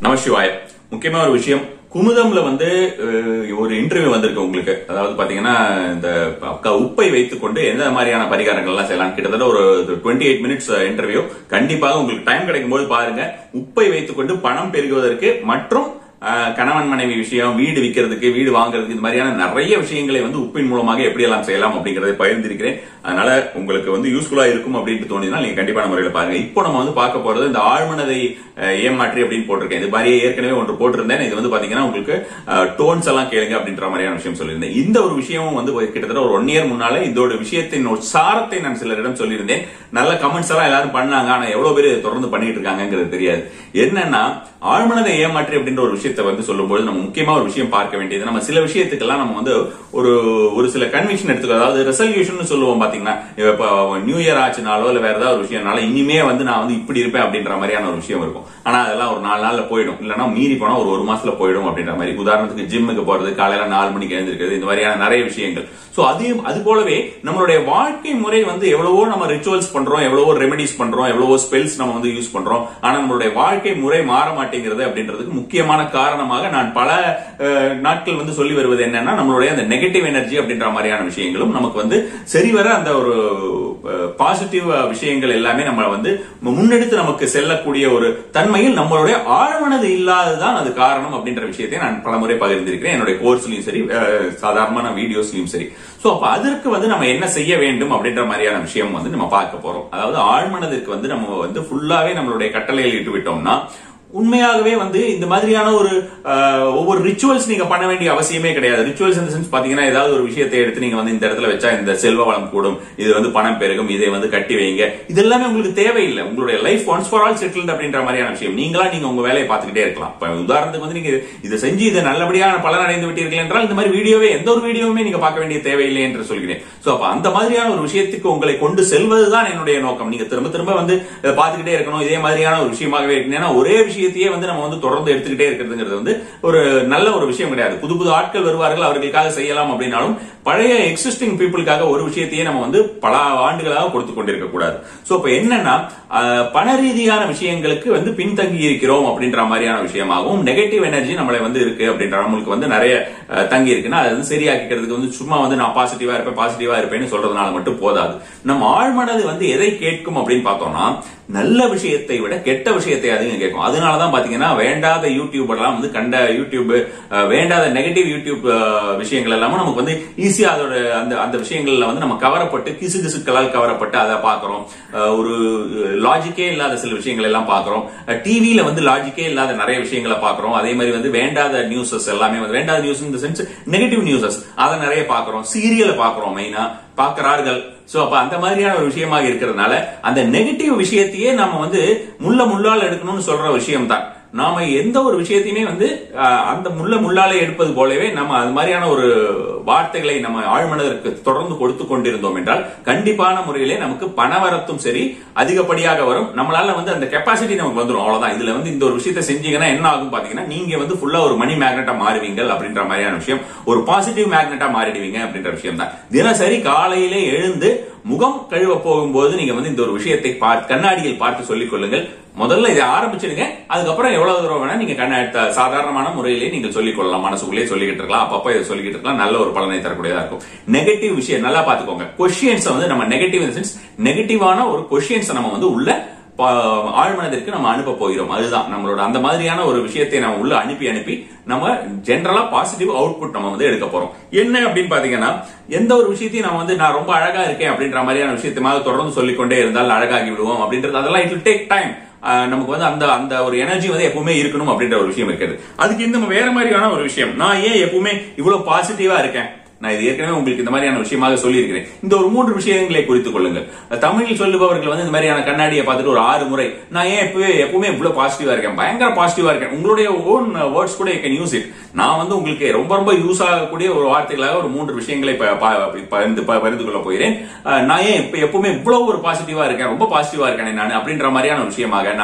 நமசிவாய முக்கியமா ஒரு விஷயம் குமுதம்ல வந்து அஹ், ஒரு இன்டர்வியூ வந்திருக்கு உங்களுக்கு அதாவது பாத்தீங்கன்னா இந்த க- உப்பை வைத்துக்கொண்டு எந்த மாதிரியான பரிகாரங்கள் எல்லாம் செய்யலாம் கிட்டத்தட்ட ஒரு டுவெண்ட்டி எயிட் மினிட்ஸ் இன்டர்வியூ கண்டிப்பாக உங்களுக்கு டைம் கிடைக்கும் போது பாருங்க உப்பை வைத்துக்கொண்டு பணம் பெருகுவதற்கு மற்றும் அஹ், கணவன் மனைவி விஷயம் வீடு விற்கிறதுக்கு வீடு வாங்குறதுக்கு இந்த மாதிரியான நிறைய விஷயங்களை வந்து உப்பின் மூலமாக எப்படி எல்லாம் செய்யலாம் அப்படிங்கறதை பகிர்ந்திருக்கிறேன் அதனால உங்களுக்கு வந்து யூஸ்ஃபுல்லா இருக்கும் அப்படின்னு தோணினா நீங்க கண்டிப்பான முறையில் பாருங்க இப்போ நம்ம வந்து பார்க்க போறது இந்த ஆழ்மனதை அஹ், ஏமாற்றி அப்படின்னு போட்டிருக்கேன் இது மாதிரியே ஏற்கனவே ஒன்று போட்டிருந்தேன் இது வந்து பாத்தீங்கன்னா உங்களுக்கு டோன்ஸ் எல்லாம் கேளுங்க அப்படின்ற மாதிரியான விஷயம் சொல்லியிருந்தேன் இந்த ஒரு விஷயமும் வந்து ஒரு கிட்டத்தட்ட ஒரு ஒன் இயர் முன்னால இதோட விஷயத்தின் ஒரு சாரத்தை நான் சிலரிடம் சொல்லியிருந்தேன் நல்ல கமெண்ட்ஸ் எல்லாம் எல்லாரும் பண்ணாங்க ஆனா எவ்வளவு பேர் இதை தொடர்ந்து பண்ணிட்டு இருக்காங்கிறது தெரியாது என்னன்னா ஆழ்மனதை ஏமாற்றி அப்படின்ற ஒரு விஷயத்தை வந்து சொல்லும்போது நம்ம முக்கியமா ஒரு விஷயம் பார்க்க வேண்டியது நம்ம சில விஷயத்துக்கெல்லாம் நம்ம வந்து ஒரு ஒரு சில கன்விக்ஷன் எடுத்துக்கோ அதாவது ரெசல்யூஷன் சொல்லுவோம் பாத்தீங்கன்னா இப்ப நியூ இயர் ஆச்சுனாலோ இல்ல வேற ஏதாவது ஒரு விஷயம்னால இனிமே வந்து நான் வந்து இப்படி இருப்பேன் அப்படின்ற மாதிரியான ஒரு விஷயம் இருக்கும் ஆனா அதெல்லாம் ஒரு நாலு நாள்ல போயிடும் இல்லைன்னா மீறி போனா ஒரு ஒரு மாசத்துல போயிடும் அப்படின்ற மாதிரி உதாரணத்துக்கு ஜிம்முக்கு போறது காலையில நாலு மணிக்கு எழுந்திருக்கிறது இந்த மாதிரியான நிறைய விஷயங்கள் சோ அது அது போலவே நம்மளுடைய வாழ்க்கை முறை வந்து எவ்வளவோ நம்ம ரிச்சுவல்ஸ் பண்றோம் எவ்வளவோ ரெமெடிஸ் பண்றோம் எவ்வளவோ ஸ்பெல்ஸ் நம்ம வந்து யூஸ் பண்றோம் ஆனா நம்மளுடைய வாழ்க்கை முறை மாற மாட்டேங்கிறது அப்படின்றதுக்கு முக்கியமான காரணமாக நான் பல அஹ், நாட்கள் வந்து சொல்லி வருவது என்னன்னா நம்மளுடைய அந்த நெகட்டிவ் எனர்ஜி அப்படின்ற மாதிரியான விஷயங்களும் நமக்கு வந்து சரிவர அந்த ஒரு பாசிட்டிவ் விஷயங்கள் எல்லாமே நம்ம வந்து முன்னெடுத்து நமக்கு செல்லக்கூடிய ஒரு தன்மையில் நம்மளுடைய ஆழமனது இல்லாததுதான் அது காரணம் அப்படின்ற விஷயத்தை நான் பலமுறை பகிர்ந்திருக்கிறேன் என்னுடைய கோர்ஸ்லயும் சரி அஹ், சாதாரணமான வீடியோஸ்லயும் சரி சோ அப்ப அதற்கு வந்து நம்ம என்ன செய்ய வேண்டும் அப்படின்ற மாதிரியான விஷயம் வந்து நம்ம பார்க்க போறோம் அதாவது ஆழ்மனதிற்கு வந்து நம்ம வந்து ஃபுல்லாவே நம்மளுடைய கட்டளையில் இட்டு விட்டோம்னா உண்மையாகவே வந்து இந்த மாதிரியான ஒரு அஹ், ஒவ்வொரு ரிச்சுவல்ஸ் நீங்க பண்ண வேண்டிய அவசியமே கிடையாது ரிச்சுவல்ஸ் இந்த சென்ஸ் பாத்தீங்கன்னா ஏதாவது ஒரு விஷயத்தை எடுத்து நீங்க வந்து இந்த இடத்துல வச்சா இந்த செல்வ வளம் கூடும் இது வந்து பணம் பெருகும் இதை வந்து கட்டி வைங்க இது எல்லாமே உங்களுக்கு தேவையில்லை உங்களுடைய life once for all settled அப்படின்ற மாதிரியான விஷயம் நீங்களா நீங்க உங்க வேலையை பார்த்துக்கிட்டே இருக்கலாம் இப்ப உதாரணத்துக்கு வந்து நீங்க இதை செஞ்சு இதை நல்லபடியான பலன் அடைந்து விட்டீர்கள் என்றால் இந்த மாதிரி வீடியோவே எந்த ஒரு வீடியோவுமே நீங்க பார்க்க வேண்டிய தேவையில்லை என்று சொல்கிறேன் சோ அப்ப அந்த மாதிரியான ஒரு விஷயத்துக்கு உங்களை கொண்டு செல்வதுதான் என்னுடைய நோக்கம் நீங்க திரும்ப திரும்ப வந்து இதை பார்த்துக்கிட்டே இருக்கணும் இதே மாதிரியான ஒரு விஷயமாகவே இருக்கணும் ஏன்னா ஒரே விஷயத்தையே வந்து நம்ம வந்து தொடர்ந்து எடுத்துக்கிட்டே இருக்கிறதுங்கிறது வந்து ஒரு நல்ல ஒரு விஷயம் கிடையாது புது புது ஆட்கள் வருவார்கள் அவர்களுக்காக செய்யலாம் அப்படின்னாலும் பழைய எக்ஸிஸ்டிங் பீப்புளுக்காக ஒரு விஷயத்தையே நம்ம வந்து பல ஆண்டுகளாக கொடுத்து கொண்டிருக்க கூடாது சோ இப்ப என்னன்னா அஹ், பண ரீதியான விஷயங்களுக்கு வந்து பின்தங்கி இருக்கிறோம் அப்படின்ற மாதிரியான விஷயமாகவும் நெகட்டிவ் எனர்ஜி நம்மளை வந்து இருக்கு அப்படின்ற நம்மளுக்கு வந்து நிறைய அஹ், தங்கி இருக்குன்னா அது வந்து சரியாக்கிக்கிறதுக்கு வந்து சும்மா வந்து நான் பாசிட்டிவா இருப்பேன் பாசிட்டிவா இருப்பேன்னு சொல்றதுனால மட்டும் போதாது நம்ம ஆழ்மனது வந்து எதை கேட்கும் அப்படின்னு பார்த்தோம்னா நல்ல விஷயத்தை விட கெட்ட விஷயத்தை அதிகம் கேட்கும் அதனாலதான் பாத்தீங்கன்னா வேண்டாத யூடியூப் எல்லாம் வந்து கண்ட யூடியூப் அஹ், வேண்டாத நெகட்டிவ் யூடியூப் அஹ், விஷயங்கள் எல்லாமே நமக்கு வந்து ஈஸியா அதோட அந்த அந்த விஷயங்கள்ல வந்து நம்ம கவரப்பட்டு கிசு கிசுக்களால் கவரப்பட்டு அதை பாக்குறோம் அஹ், ஒரு லாஜிக்கே இல்லாத சில விஷயங்கள் எல்லாம் பாக்குறோம் டிவியில வந்து லாஜிக்கே இல்லாத நிறைய விஷயங்களை பாக்குறோம் அதே மாதிரி வந்து வேண்டாத நியூஸஸ் எல்லாமே வந்து வேண்டாத நியூஸ் இந்த சென்ஸ் நெகட்டிவ் நியூஸஸ் அதை நிறைய பாக்குறோம் சீரியலை பாக்குறோம் மெயினா பார்க்கிறார்கள் சோ அப்ப அந்த மாதிரியான ஒரு விஷயமாக இருக்கிறதுனால அந்த நெகட்டிவ் விஷயத்தையே நாம வந்து முள்ள முள்ளால் எடுக்கணும்னு சொல்ற விஷயம் தான் நாம எந்த ஒரு விஷயத்தையுமே வந்து அஹ், அந்த முள்ள முள்ளாலே எடுப்பது போலவே நம்ம அது மாதிரியான ஒரு வார்த்தைகளை நம்ம ஆழ்மனதற்கு தொடர்ந்து கொடுத்து கொண்டிருந்தோம் என்றால் கண்டிப்பான முறையிலே நமக்கு பணவரத்தும் சரி அதிகப்படியாக வரும் நம்மளால வந்து அந்த கெப்பாசிட்டி நமக்கு வந்துடும் அவ்வளவுதான் இதுல வந்து இந்த ஒரு விஷயத்தை செஞ்சீங்கன்னா என்ன ஆகும் பாத்தீங்கன்னா நீங்க வந்து ஃபுல்லா ஒரு மணி மேக்னெட்டா மாறுவீங்க அப்படின்ற மாதிரியான விஷயம் ஒரு பாசிட்டிவ் மேக்னெட்டா மாறிடுவீங்க அப்படின்ற விஷயம் தான் தினசரி காலையிலே எழுந்து முகம் கழுவ போகும்போது நீங்க வந்து இந்த ஒரு விஷயத்தை பார்த்து கண்ணாடியில் பார்த்து சொல்லிக் கொள்ளுங்கள் முதல்ல இதை ஆரம்பிச்சிடுங்க அதுக்கப்புறம் எவ்வளவு தூரம் வேணா நீங்க கண்ண த- சாதாரணமான முறையிலே நீங்க சொல்லிக் கொள்ளலாம் மனசுக்குள்ளே சொல்லிக்கிட்டு இருக்கலாம் அப்பப்ப இதை சொல்லிக்கிட்டு இருக்கலாம் நல்ல ஒரு பலனை தரக்கூடியதா இருக்கும் நெகட்டிவ் விஷயம் நல்லா பாத்துக்கோங்க கொஸ்டின்ஸ் வந்து நம்ம நெகட்டிவ் சென்ஸ் நெகட்டிவான ஒரு கொஸ்டின்ஸ் நம்ம வந்து உள்ள ப- ஆழ்மனதிற்கு நம்ம அனுப்ப போகிறோம் அதுதான் நம்மளோட அந்த மாதிரியான ஒரு விஷயத்தை நம்ம உள்ள அனுப்பி அனுப்பி நம்ம ஜென்ரலா பாசிட்டிவ் அவுட்புட் நம்ம வந்து எடுக்க போறோம் என்ன அப்படின்னு பாத்தீங்கன்னா எந்த ஒரு விஷயத்தையும் நம்ம வந்து நான் ரொம்ப அழகா இருக்கேன் அப்படின்ற மாதிரியான விஷயத்தை தொடர்ந்து சொல்லிக்கொண்டே இருந்தால் அழகாகி விடுவோம் அப்படின்றது அதெல்லாம் இட் டேக் டைம் நமக்கு வந்து அந்த அந்த ஒரு எனர்ஜி வந்து எப்பவுமே இருக்கணும் அப்படின்ற ஒரு விஷயம் இருக்குது அதுக்கு இந்த வேற மாதிரியான ஒரு விஷயம் நான் ஏன் எப்பவுமே இவ்வளவு பாசிட்டிவா இருக்கேன் நான் இது ஏற்கனவே உங்களுக்கு இந்த மாதிரியான விஷயமாக சொல்லியிருக்கிறேன் இந்த ஒரு மூன்று விஷயங்களை குறித்துக் கொள்ளுங்கள் தமிழில் சொல்லுபவர்கள் வந்து இந்த மாதிரியான கண்ணாடியை பார்த்துட்டு ஒரு ஆறு முறை நான் ஏன் எப்பவே எப்பவுமே இவ்வளவு பாசிட்டிவா இருக்கேன் பயங்கர பாசிட்டிவா இருக்கேன் உங்களுடைய ஓன் வேர்ட்ஸ் கூட கேன் யூஸ் இட் நான் வந்து உங்களுக்கு ரொம்ப ரொம்ப யூஸ் ஆகக்கூடிய ஒரு வார்த்தைகளாக ஒரு மூன்று விஷயங்களை ப- ப- பகிர்ந்து ப- பகிர்ந்து கொள்ள போகிறேன் அஹ், நான் ஏன் இப்ப எப்பவுமே இவ்வளவு ஒரு பாசிட்டிவா இருக்கேன் ரொம்ப பாசிட்டிவா இருக்கேன் நான் அப்படின்ற மாதிரியான ஒரு விஷயமாக நான்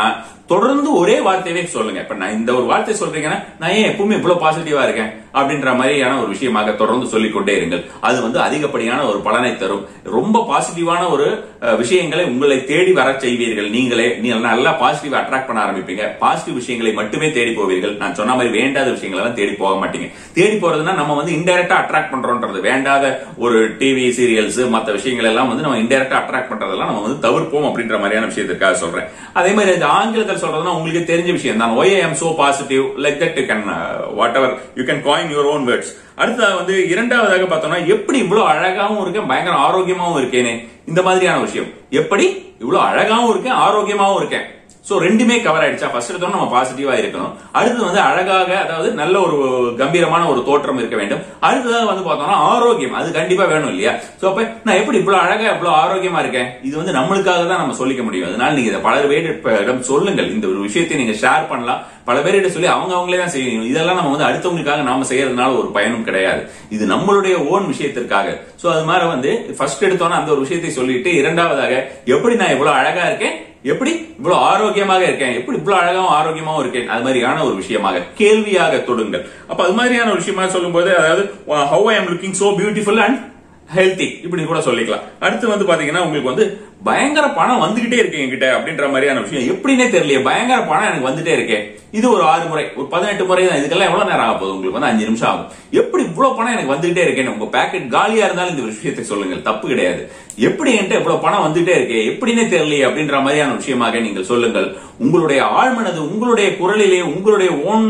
தொடர்ந்து ஒரே வார்த்தையவே சொல்லுங்க இப்ப நான் இந்த ஒரு வார்த்தை சொல்றீங்கன்னா நான் ஏன் எப்பவுமே இவ்வளவு பாசிட்டிவா இருக்கேன் அப்படின்ற மாதிரியான ஒரு விஷயமாக தொடர்ந்து சொல்லிக் கொண்டே இருங்கள் அது வந்து அதிகப்படியான ஒரு பலனை தரும் ரொம்ப பாசிட்டிவான ஒரு அஹ், விஷயங்களை உங்களை தேடி வர செய்வீர்கள் நீங்களே நீங்க நல்லா பாசிட்டிவ் அட்ராக்ட் பண்ண ஆரம்பிப்பீங்க பாசிட்டிவ் விஷயங்களை மட்டுமே தேடி போவீர்கள் நான் சொன்ன மாதிரி வேண்டாத விஷயங்களை எல்லாம் தேடி போக மாட்டீங்க தேடி போறதுன்னா நம்ம வந்து இன்டைரக்டா அட்ராக்ட் பண்றோம்ன்றது வேண்டாத ஒரு டிவி சீரியல்ஸ் மத்த விஷயங்கள் எல்லாம் வந்து நம்ம இன்டைரக்டா அட்ராக்ட் பண்றதெல்லாம் நம்ம வந்து தவிர்ப்போம் அப்படின்ற மாதிரியான விஷயத்திற்காக சொல்றேன் அதே மாதிரி இந்த ஆங்கிலத்தில் சொல்றதுன்னா உங்களுக்கு தெரிஞ்ச விஷயம் தான் why I show positive like that you can whatever you can coin your own words அடுத்ததாக வந்து இரண்டாவதாக பார்த்தோம்னா எப்படி இவ்வளவு அழகாவும் இருக்கேன் பயங்கர ஆரோக்கியமாவும் இருக்கேனே இந்த மாதிரியான விஷயம் எப்படி இவ்வளவு அழகாவும் இருக்கேன் ஆரோக்கியமாவும் இருக்கேன் சோ ரெண்டுமே கவர் ஆயிடுச்சா ஃபர்ஸ்ட் எடுத்தோம் நம்ம பாசிட்டிவா இருக்கணும் அடுத்து வந்து அழகாக அதாவது நல்ல ஒரு கம்பீரமான ஒரு தோற்றம் இருக்க வேண்டும் அடுத்ததாக வந்து பார்த்தோம்னா ஆரோக்கியம் அது கண்டிப்பா வேணும் இல்லையா சோ அப்ப நான் எப்படி இவ்வளவு அழகா இவ்வளவு ஆரோக்கியமா இருக்கேன் இது வந்து நம்மளுக்காக தான் நம்ம சொல்லிக்க முடியும் அதனால நீங்க இதை பல பேரிடம் சொல்லுங்கள் இந்த ஒரு விஷயத்தை நீங்க ஷேர் பண்ணலாம் பல பேரிடம் சொல்லி அவங்க அவங்களே தான் செய்யணும் இதெல்லாம் நம்ம வந்து அடுத்தவங்களுக்காக நாம செய்யறதுனால ஒரு பயனும் கிடையாது இது நம்மளுடைய ஓன் விஷயத்திற்காக சோ அது மாதிரி வந்து ஃபர்ஸ்ட் எடுத்தோன்னா அந்த ஒரு விஷயத்தை சொல்லிட்டு இரண்டாவதாக எப்படி நான் இவ்வளவு அழகா இருக்கேன் எப்படி இவ்வளவு ஆரோக்கியமாக இருக்கேன் எப்படி இவ்வளவு அழகாவும் ஆரோக்கியமாவும் இருக்கேன் அது மாதிரியான ஒரு விஷயமாக கேள்வியாக தொடுங்கள் அப்ப அது மாதிரியான ஒரு விஷயமா சொல்லும்போது அதாவது how I am looking so beautiful and healthy இப்படி கூட சொல்லிக்கலாம் அடுத்து வந்து பாத்தீங்கன்னா உங்களுக்கு வந்து பயங்கர பணம் வந்துகிட்டே இருக்கு என்கிட்ட அப்படின்ற மாதிரியான விஷயம் எப்படின்னே தெரியலையே பயங்கர பணம் எனக்கு வந்துட்டே இருக்கே இது ஒரு ஆறு முறை ஒரு பதினெட்டு முறை தான் இதுக்கெல்லாம் எவ்வளவு நேரம் ஆக போகுது உங்களுக்கு வந்து அஞ்சு நிமிஷம் ஆகும் எப்படி இவ்வளவு பணம் எனக்கு வந்துகிட்டே இருக்கேன்னு உங்க பேக்கெட் காலியா இருந்தாலும் இந்த விஷயத்தை சொல்லுங்கள் தப்பு கிடையாது எப்படி என்கிட்ட இவ்வளவு பணம் வந்துட்டே இருக்கே எப்படின்னே தெரியலையே அப்படின்ற மாதிரியான விஷயமாக நீங்கள் சொல்லுங்கள் உங்களுடைய ஆழ்மனது உங்களுடைய குரலிலே உங்களுடைய ஓன்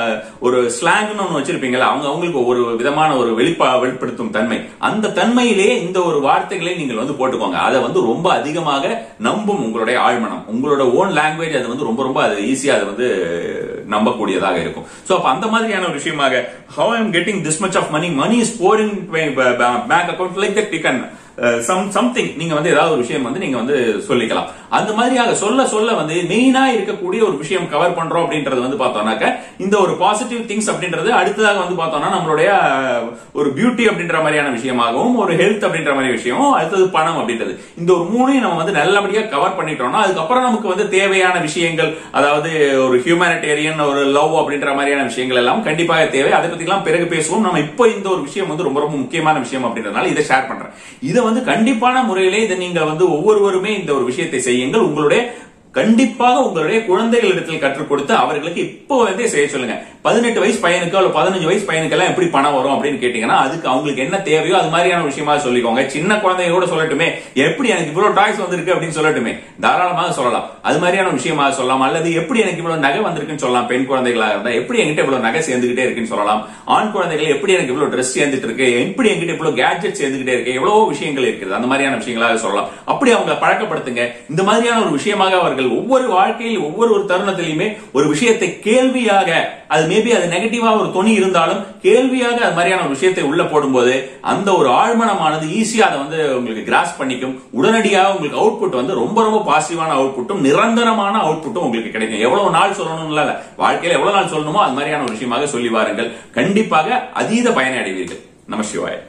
ஒரு ஸ்லாங்னு ஒன்று வச்சிருப்பீங்கல்ல அவங்க அவங்களுக்கு ஒரு விதமான ஒரு வெளிப்பா வெளிப்படுத்தும் தன்மை அந்த தன்மையிலே இந்த ஒரு வார்த்தைகளை நீங்கள் வந்து போட்டுக்கோங்க அதை வந்து ரொம்ப அதிகமாக நம்பும் உங்களுடைய ஆழ்மனம் உங்களோட ஓன் லாங்குவேஜ் அது வந்து ரொம்ப ரொம்ப அது ஈஸியா அது வந்து நம்பக்கூடியதாக இருக்கும் சோ அப்ப அந்த மாதிரியான ஒரு விஷயமாக how I am getting this much of money money is boring bank account like that you can some something நீங்க வந்து ஏதாவது ஒரு விஷயம் வந்து நீங்க வந்து சொல்லிக்கலாம் அந்த மாதிரியாக சொல்ல சொல்ல வந்து மெயினா இருக்கக்கூடிய ஒரு விஷயம் கவர் பண்றோம் அப்படின்றது வந்து பார்த்தோம்னாக்க இந்த ஒரு பாசிட்டிவ் திங்ஸ் அப்படின்றது அடுத்ததாக வந்து பார்த்தோம்னா நம்மளுடைய அஹ், ஒரு பியூட்டி அப்படின்ற மாதிரியான விஷயமாகவும் ஒரு ஹெல்த் அப்படின்ற மாதிரி விஷயம் அடுத்தது பணம் அப்படின்றது இந்த ஒரு மூணையும் நம்ம வந்து நல்லபடியா கவர் பண்ணிட்டோம்னா அதுக்கப்புறம் நமக்கு வந்து தேவையான விஷயங்கள் அதாவது ஒரு ஹியூமனிடேரியன் ஒரு லவ் அப்படின்ற மாதிரியான விஷயங்கள் எல்லாம் கண்டிப்பாக தேவை அதை பத்தி எல்லாம் பிறகு பேசுவோம் நம்ம இப்போ இந்த ஒரு விஷயம் வந்து ரொம்ப ரொம்ப முக்கியமான விஷயம் அப்படின்றதுனால இதை ஷேர் பண்றேன் இதை வந்து கண்டிப்பான முறையிலே இதை நீங்க வந்து ஒவ்வொருவருமே இந்த ஒரு விஷயத்தை செய்யுங்கள் உங்களுடைய கண்டிப்பாக உங்களுடைய குழந்தைகளிடத்தில் கற்றுக் கொடுத்து அவர்களுக்கு இப்போ வந்து செய்ய சொல்லுங்க பதினெட்டு வயசு பையனுக்கு அல்லது பதினஞ்சு வயசு பையனுக்கெல்லாம் எப்படி பணம் வரும் அப்படின்னு கேட்டீங்கன்னா அதுக்கு அவங்களுக்கு என்ன தேவையோ அது மாதிரியான விஷயமா சொல்லிக்கோங்க சின்ன குழந்தைங்க கூட சொல்லட்டுமே எப்படி எனக்கு இவ்வளவு டாய்ஸ் வந்திருக்கு அப்படின்னு சொல்லட்டுமே தாராளமாக சொல்லலாம் அது மாதிரியான விஷயமாக சொல்லலாம் அல்லது எப்படி எனக்கு இவ்வளவு நகை வந்திருக்குன்னு சொல்லலாம் பெண் குழந்தைகளாக இருந்தா எப்படி என்கிட்ட இவ்வளவு நகை சேர்ந்துகிட்டே இருக்குன்னு சொல்லலாம் ஆண் குழந்தைகள் எப்படி எனக்கு இவ்வளவு ட்ரெஸ் சேர்ந்துட்டு இருக்கு எப்படி என்கிட்ட இவ்வளவு கேட்ஜெட் சேர்ந்துகிட்டே இருக்கு எவ்வளவோ விஷயங்கள் இருக்குது அந்த மாதிரியான விஷயங்களாக சொல்லலாம் அப்படி அவங்க பழக்கப்படுத்துங்க இந்த மாதிரியான ஒரு விஷயமாக அவர்கள் ஒவ்வொரு வாழ்க்கையில் ஒவ்வொரு ஒரு தருணத்திலையுமே ஒரு விஷயத்தை கேள்வியாக அது மேபி அது நெகட்டிவா ஒரு துணி இருந்தாலும் கேள்வியாக அது மாதிரியான ஒரு விஷயத்தை உள்ள போடும்போது அந்த ஒரு ஆழ்மனமானது ஈஸியா அதை வந்து உங்களுக்கு கிராஸ் பண்ணிக்கும் உடனடியாக உங்களுக்கு அவுட்புட் வந்து ரொம்ப ரொம்ப பாசிட்டிவான அவுட்புட்டும் நிரந்தரமான அவுட்புட்டும் உங்களுக்கு கிடைக்கும் எவ்வளவு நாள் சொல்லணும்ல இல்ல வாழ்க்கையில எவ்வளவு நாள் சொல்லணுமோ அது மாதிரியான ஒரு விஷயமாக சொல்லி வாருங்கள் கண்டிப்பாக அதீத பயனை அடைவீர்கள் நம சிவாய